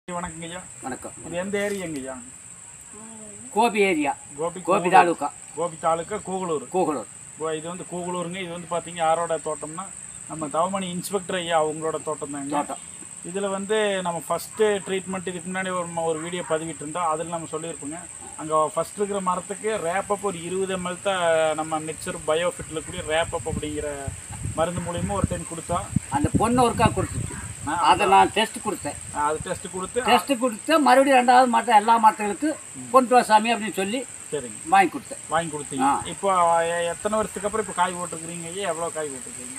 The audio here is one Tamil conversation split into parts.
வணக்கங்க ஐயா வணக்கம் இது எந்த ஏரியாங்க ஐயா கோபி ஏரியா கோபி கோபி தாலுக்கா கோபி தாலுக்கா கூகுளூர் கூகலூர் இப்போ இது வந்து கூகுளூருங்க இது வந்து பார்த்தீங்க யாரோட தோட்டம்னா நம்ம தவமணி இன்ஸ்பெக்டர் ஐயா அவங்களோட தோட்டம் தாங்க தோட்டம் இதில் வந்து நம்ம ஃபஸ்ட்டு ட்ரீட்மெண்ட் இதுக்கு முன்னாடி ஒரு ம- ஒரு வீடியோ பதிவிட்டு இருந்தோம் அதில் நம்ம சொல்லியிருப்போங்க அங்கே ஃபஸ்ட் இருக்கிற மரத்துக்கு ரேப்பப் ஒரு இருபது எம்எல் தான் நம்ம மிக்சர் பயோஃபிட்டில் கூடிய ரேப்பப் அப்படிங்கிற மருந்து மூலியமாக ஒரு டைம் கொடுத்தோம் அந்த பொண்ணு ஒருக்கா கொடுத்துச்சு அதை நான் டெஸ்ட் கொடுத்தேன் அது டெஸ்ட் கொடுத்து டெஸ்ட் கொடுத்து மறுபடியும் ரெண்டாவது மாட்டம் எல்லா மாட்டங்களுக்கு கொண்டு வா சாமி அப்படின்னு சொல்லி சரிங்க வாங்கி கொடுத்தேன் வாங்கி கொடுத்தீங்க ஆ. இப்போ எ- எத்தனை வருஷத்துக்கு அப்புறம் இப்போ காய் போட்டுருக்கிறீங்க ஐயா எவ்வளோ காய் போட்டுருக்கீங்க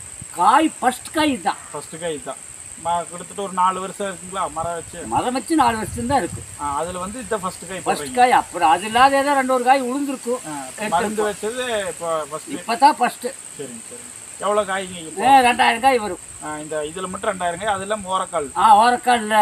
காய் ஃபர்ஸ்ட் காய் தான் ஃபஸ்ட்டு காய் தான் ம- கிட்டத்தட்ட ஒரு நாலு வருஷம் இருக்குங்களா மரம் வச்சு மரம் வச்சு நாலு வருஷம் தான் இருக்கு ஆ, அதுல வந்து இந்த ஃபர்ஸ்ட் காய் ஃபர்ஸ்ட் போடுறீங்க காய் அப்புறம் அது இல்லாத ஏதோ ரெண்டு ஒரு காய் உளுந்துருக்கும் ஆ, இப்ப மருந்து வச்சது இப்போ ஃபர்ஸ்ட் இப்போ தான் ஃபர்ஸ்ட் சரிங்க சரிங்க எவ்வளோ காய்ங்க இப்போ ரெண்டாயிரம் காய் வரும் ஆ, இந்த இதுல மட்டும் ரெண்டாயிரம் காய் அதெல்லாம் மோரக்கால் ஆ ஓரக்காலில்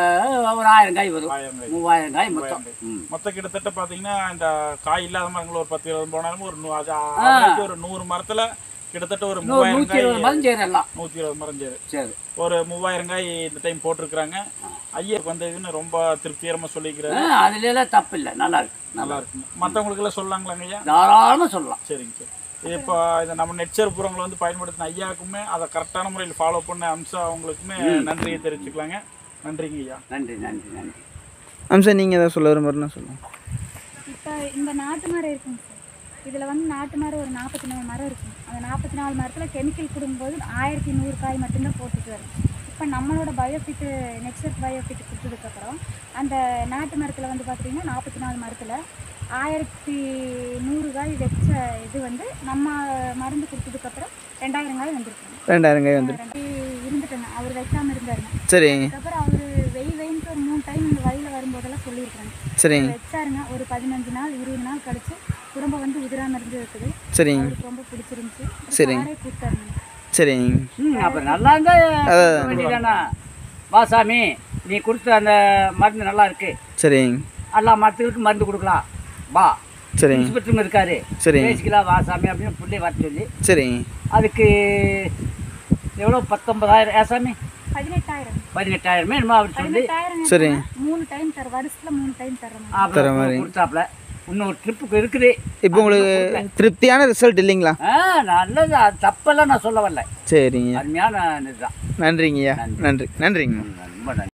ஒரு ஆயிரம் காய் வரும் ஆயிரம் காய் மூவாயிரம் காய் மொத்தம் ம் மொத்தம் கிட்டத்தட்ட பார்த்தீங்கன்னா இந்த காய் இல்லாத மரங்கள் ஒரு பத்து இருபது போனாலும் ஒரு நூ- அது average ஒரு நூறு மரத்துல கிட்டத்தட்ட ஒரு இன்னும் மூவாயிரம் நூற்றி காய் இருபது மரம் செய்கிறேன் எல்லாம் நூற்றி இருபது மரம் சரி சரி ஒரு மூவாயிரம் காய் இந்த டைம் போட்டிருக்கிறாங்க ஐயருக்கு வந்ததுன்னு ரொம்ப திருப்திகரமாக சொல்லிக்கிறாரு ஆ அதுல தப்பு இல்லை நல்லா இருக்கு நல்லா இருக்குங்க மற்றவங்களுக்கு எல்லாம் சொல்லலாங்களாங்க ஐயா தாராளமாக சொல்லலாம் சரிங்க சார் இது இப்போ இந்த நம்ம நெட்சர் புறங்களை வந்து பயன்படுத்தின ஐயாவுக்குமே அதை கரெக்டான முறையில் ஃபாலோ பண்ண அம்சம் அவங்களுக்குமே நன்றியை தெரிவிச்சுக்கலாங்க நன்றிங்க ஐயா நன்றி நன்றி நன்றி அம்சா நீங்கள் ஏதாவது சொல்ல விரும்புறேன்னா சொல்லுங்கள் இப்போ இந்த நாட்டு மரம் இருக்குங்க சார் இதில் வந்து நாட்டு மரம் ஒரு நாற்பத்தி நாலு மரம் இருக்கும் அந்த நாற்பத்தி நாலு மரத்தில் கெமிக்கல் கொடுக்கும்போது ஆயிரத்தி நூறு காய் மட்டும்தான் போட்டுட்டு வரும் இப்போ நம்மளோட பயோஃபிட்டு நெக்ஸ்ட் பயோஃபிட் கொடுத்ததுக்கப்புறம் அந்த நாட்டு மரத்தில் வந்து பார்த்திங்கன்னா நாற்பத்தி நாலு மரத்தில் ஆயிரத்தி நூறு காய் வச்ச இது வந்து நம்ம மருந்து கொடுத்ததுக்கப்புறம் ரெண்டாயிரம் காய் வந்துருக்குங்க ரெண்டாயிரம் காய் வந்து ரெண்டு இருந்துட்டேங்க அவர் வைக்காமல் இருந்தாருங்க சரி அதுக்கப்புறம் அவர் வெய் வெயின்ட்டு ஒரு மூணு டைம் இந்த வழியில் வரும்போதெல்லாம் சொல்லியிருக்காங்க சரிங்க வச்சாருங்க ஒரு பதினஞ்சு நாள் இருபது நாள் கழிச்சு குடும்ப வந்து உதிராம இருந்து இருக்குது சரிங்க அவருக்கு ரொம்ப பிடிச்சிருந்துச்சு சரிங்க. காரே கூப்பிட்டாருங்க சரிங்க ம் அப்போ நல்லா இருந்தா வேண்டியதானா வா சாமி நீ கொடுத்த அந்த மருந்து நல்லா இருக்கு சரிங்க எல்லா மரத்துகளுக்கும் மருந்து கொடுக்கலாம் வா சரிங்க இன்ஸ்பெக்டரும் இருக்காரு சரிங்க பேசிக்கலாம் வா சாமி அப்படின்னு பிள்ளை வர சொல்லி சரிங்க அதுக்கு எவ்வளோ பத்தொன்பதாயிரம் ஏ சாமி பதினெட்டாயிரம் பதினெட்டாயிரமே என்னமோ அவர் சொல்லி பதினெட்டாயிரம் சரிங்க. மூணு டைம் தர வருஷத்துல மூணு டைம் தரணும் அப்புறம் கொடுத்தாப்புல இன்னொரு ட்ரிப்புக்கு இருக்குது இப்போ உங்களுக்கு திருப்தியான ரிசல்ட் இல்லைங்களா ஆ நல்லது அது தப்பெல்லாம் நான் சொல்ல வரல சரிங்க அருமையான இதுதான் நன்றிங்கய்யா நன்றி நன்றிங்க ரொம்ப நன்றி